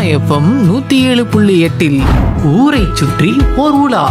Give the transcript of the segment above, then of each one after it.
FM நூத்தி ஏழு புள்ளி எட்டில் ஊரை சுற்றி ஓர் உலா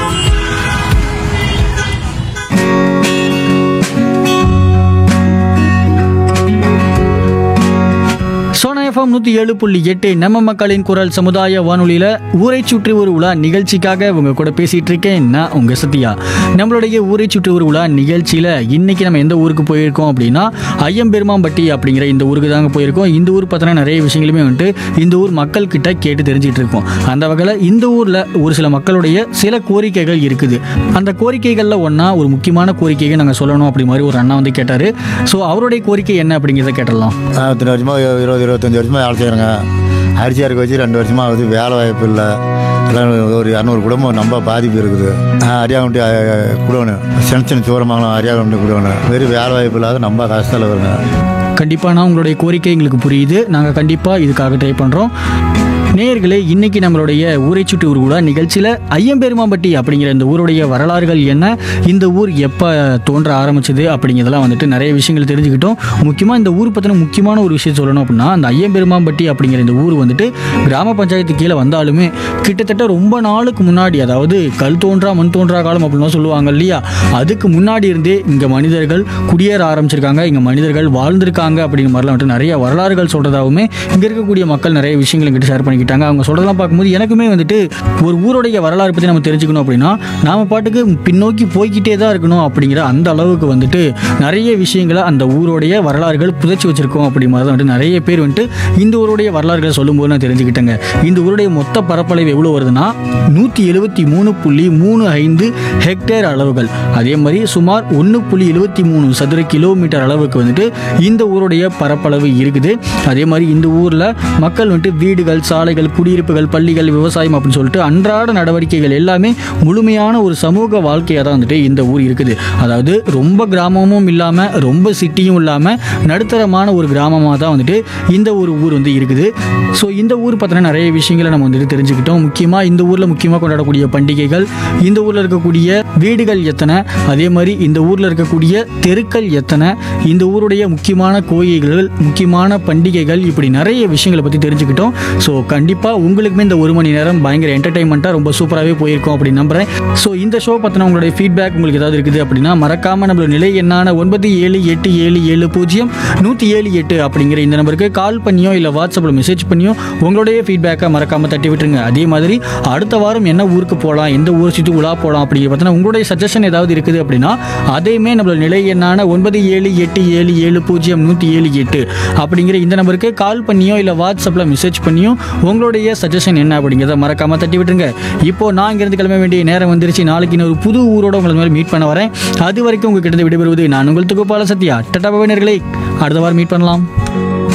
சோனா எஃப்எம் நூற்றி ஏழு புள்ளி எட்டு நம்ம மக்களின் குரல் சமுதாய வானொலியில் ஊரை சுற்றி ஒரு உலா நிகழ்ச்சிக்காக உங்க கூட பேசிட்டு இருக்கேன் நான் உங்க சத்யா நம்மளுடைய ஊரை சுற்றி ஒரு உலா நிகழ்ச்சியில் இன்னைக்கு நம்ம எந்த ஊருக்கு போயிருக்கோம் அப்படின்னா ஐயம்பெருமாம்பட்டி அப்படிங்கிற இந்த ஊருக்கு தாங்க போயிருக்கோம் இந்த ஊர் பற்றின நிறைய விஷயங்களுமே வந்துட்டு இந்த ஊர் மக்கள் கிட்ட கேட்டு தெரிஞ்சிட்டு இருக்கோம் அந்த வகையில் இந்த ஊரில் ஒரு சில மக்களுடைய சில கோரிக்கைகள் இருக்குது அந்த கோரிக்கைகளில் ஒன்றா ஒரு முக்கியமான கோரிக்கையை நாங்கள் சொல்லணும் அப்படி மாதிரி ஒரு அண்ணா வந்து கேட்டார் ஸோ அவருடைய கோரிக்கை என்ன அப்படிங்கிறத கேட்டலாம் இத்தனை வருஷமா இருபது இருபத்தஞ்சி வருஷமா வேலை செய்கிறேங்க அரிசியாக இருக்க வச்சு ரெண்டு வருஷமா ஆகுது வேலை வாய்ப்பு இல்லை எல்லாம் ஒரு இரநூறு குடும்பம் ரொம்ப பாதிப்பு இருக்குது அரியாகுண்டி குடோணும் சின்ன சின்ன சூரமங்கலம் அரியாகுண்டி குடோணும் வெறும் வேலை வாய்ப்பு இல்லாத ரொம்ப கஷ்டத்தில் வருங்க கண்டிப்பாக நான் உங்களுடைய கோரிக்கை எங்களுக்கு புரியுது நாங்கள் கண்டிப்பாக இதுக்காக ட்ரை பண்ணுறோம் நேயர்களே இன்னைக்கு நம்மளுடைய ஊரை சுற்றி ஊர் கூட நிகழ்ச்சியில் ஐயம்பெருமாம்பட்டி அப்படிங்கிற இந்த ஊருடைய வரலாறுகள் என்ன இந்த ஊர் எப்போ தோன்ற ஆரம்பிச்சது அப்படிங்கிறதெல்லாம் வந்துட்டு நிறைய விஷயங்கள் தெரிஞ்சுக்கிட்டோம் முக்கியமாக இந்த ஊர் பற்றின முக்கியமான ஒரு விஷயம் சொல்லணும் அப்படின்னா அந்த ஐயம்பெருமாம்பட்டி அப்படிங்கிற இந்த ஊர் வந்துட்டு கிராம பஞ்சாயத்து கீழே வந்தாலுமே கிட்டத்தட்ட ரொம்ப நாளுக்கு முன்னாடி அதாவது கல் தோன்றா மண் தோன்றா காலம் அப்படின்லாம் சொல்லுவாங்க இல்லையா அதுக்கு முன்னாடி இருந்தே இங்கே மனிதர்கள் குடியேற ஆரம்பிச்சிருக்காங்க இங்கே மனிதர்கள் வாழ்ந்திருக்காங்க அப்படிங்கிற மாதிரிலாம் வந்துட்டு நிறைய வரலாறுகள் சொல்கிறதாவுமே இங்கே இருக்கக்கூடிய மக்கள் நிறைய விஷயங்கள் எங்கிட்ட ஷேர் பண்ணிக்கிட்டாங்க அவங்க சொல்கிறதெல்லாம் பார்க்கும்போது எனக்குமே வந்துட்டு ஒரு ஊருடைய வரலாறு பற்றி நம்ம தெரிஞ்சுக்கணும் அப்படின்னா நாம பாட்டுக்கு பின்னோக்கி போய்கிட்டே தான் இருக்கணும் அப்படிங்கிற அந்த அளவுக்கு வந்துட்டு நிறைய விஷயங்களை அந்த ஊருடைய வரலாறுகள் புதைச்சி வச்சிருக்கோம் அப்படி மாதிரி தான் வந்துட்டு நிறைய பேர் வந்துட்டு இந்த ஊருடைய வரலாறுகளை சொல்லும்போது நான் தெரிஞ்சுக்கிட்டேங்க இந்த ஊருடைய மொத்த பரப்பளவு எவ்வளோ வருதுன்னா நூற்றி எழுபத்தி மூணு புள்ளி மூணு ஐந்து ஹெக்டேர் அளவுகள் அதே மாதிரி சுமார் ஒன்று புள்ளி எழுபத்தி மூணு சதுர கிலோமீட்டர் அளவுக்கு வந்துட்டு இந்த ஊருடைய பரப்பளவு இருக்குது அதே மாதிரி இந்த ஊரில் மக்கள் வந்துட்டு வீடுகள் சாலைகள் குடியிருப்புகள் பள்ளிகள் விவசாயம் அப்படின்னு சொல்லிட்டு அன்றாட நடவடிக்கைகள் எல்லாமே முழுமையான ஒரு சமூக வாழ்க்கையாக தான் வந்துட்டு இந்த ஊர் இருக்குது அதாவது ரொம்ப கிராமமும் இல்லாமல் ரொம்ப சிட்டியும் இல்லாமல் நடுத்தரமான ஒரு கிராமமாக தான் வந்துட்டு இந்த ஒரு ஊர் வந்து இருக்குது ஸோ இந்த ஊர் பற்றின நிறைய விஷயங்களை நம்ம வந்துட்டு தெரிஞ்சுக்கிட்டோம் முக்கியமாக இந்த ஊரில் முக்கியமாக கொண்டாடக்கூடிய பண்டிகைகள் இந்த ஊரில் இருக்கக்கூடிய வீடுகள் எத்தனை அதே மாதிரி இந்த ஊரில் இருக்கக்கூடிய தெருக்கள் எத்தனை இந்த ஊருடைய முக்கியமான கோயில்கள் முக்கியமான பண்டிகைகள் இப்படி நிறைய விஷயங்களை பற்றி தெரிஞ்சுக்கிட்டோம் ஸோ கண்டிப்பாக உங்களுக்குமே இந்த ஒரு மணி நேரம் பயங்கர என்டர்டைன்மெண்ட்டாக ரொம்ப சூப்பராகவே போயிருக்கும் அப்படின்னு நம்புகிறேன் ஸோ இந்த ஷோ பற்றின உங்களுடைய ஃபீட்பேக் உங்களுக்கு ஏதாவது இருக்குது அப்படின்னா மறக்காமல் நம்மளோட நிலை என்னான ஒன்பது ஏழு எட்டு ஏழு ஏழு பூஜ்ஜியம் நூற்றி ஏழு எட்டு அப்படிங்கிற இந்த நம்பருக்கு கால் பண்ணியோ இல்லை வாட்ஸ்அப்பில் மெசேஜ் பண்ணியோ உங்களுடைய ஃபீட்பேக்கை மறக்காமல் தட்டி விட்டுருங்க அதே மாதிரி அடுத்த வாரம் என்ன ஊருக்கு போகலாம் எந்த ஊர் சுற்றி உலா போகலாம் அப்படிங்கிற பார்த்தீங்கன்னா உங்களுடைய சஜஷன் ஏதாவது இருக்குது அப்படின்னா அதையுமே நம்மளோட நிலை என்னான ஒன்பது ஏழு எட்டு ஏழு ஏழு பூஜ்ஜியம் நூற்றி ஏழு எட்டு அப்படிங்கிற இந்த நம்பருக்கு கால் பண்ணியோ இல்லை வாட்ஸ்அப்பில் மெசேஜ் பண்ணியோ உங்களுடைய சஜஷன் என்ன அப்படிங்கிறத மறக்காம தட்டி விட்டுருங்க இப்போ நான் இங்கிருந்து கிளம்ப வேண்டிய நேரம் வந்துருச்சு நாளைக்கு இன்னொரு புது ஊரோட உங்களை மாதிரி மீட் பண்ண வரேன் அது வரைக்கும் உங்ககிட்ட விடைபெறுவது நான் உங்கள் துகுப்பால சத்யா டட்டா பவனர்களே அடுத்த வாரம் மீட் பண்ணலாம்